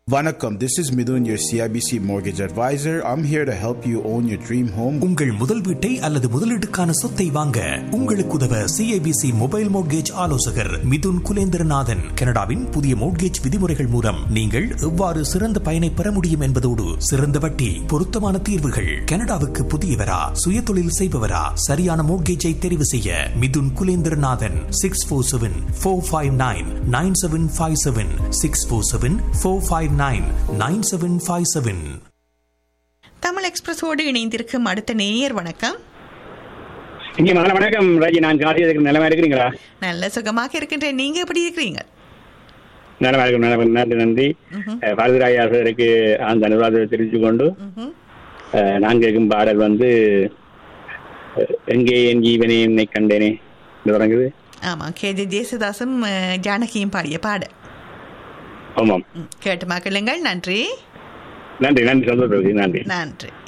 Vanakkam, this is Midun, your CIBC mortgage advisor. I'm here to help you own your dream home. உங்கள் முதல் வீட்டை அல்லது முதலீட்டுக்கான சொத்தை வாங்க உங்களுக்கு உதவ சிஐபிசி மொபைல் மோட்கேஜ் ஆலோசகர் மிதுன் குலேந்திரநாதன் கனடாவின் புதிய மோட்கேஜ் விதிமுறைகள் மூலம் நீங்கள் எவ்வாறு சிறந்த பயனை பெற முடியும் என்பதோடு சிறந்த வட்டி பொருத்தமான தீர்வுகள் கனடாவுக்கு புதியவரா சுயதொழில் செய்பவரா சரியான மோட்கேஜை தெரிவு செய்ய Mithun Kulendranathan six four seven four five nine nine seven five seven six four seven four five nine nine seven five seven Tamil எக்ஸ்பிரஸோடு இணைந்திருக்கும் அடுத்த நேயர் வணக்கம் இங்கே மகள வணக்கம் ராஜி நான் காசி இருக்கிற நிலமா இருக்கிறீங்களா நல்ல சுகமாக இருக்கின்றேன் நீங்க எப்படி இருக்கிறீங்க நிலமா இருக்கும் நிலமா நன்றி நன்றி பாரதிராய் ஆசிரியருக்கு அந்த அனுராதத்தை தெரிவித்து கொண்டு ம்ஹும். அஹ், நான் கேட்கும் பாடல் வந்து அஹ், எங்கே என் ஜீவனே என்னை கண்டேனே இது தொடங்குது ஆமா கே ஜே ஜேசுதாசும் அஹ், ஜானகியும் பாடிய பாடு ஆமாம் ம், கேட்டு மக்களுங்கள் நன்றி நன்றி நன்றி சந்தோஷம் நன்றி நன்றி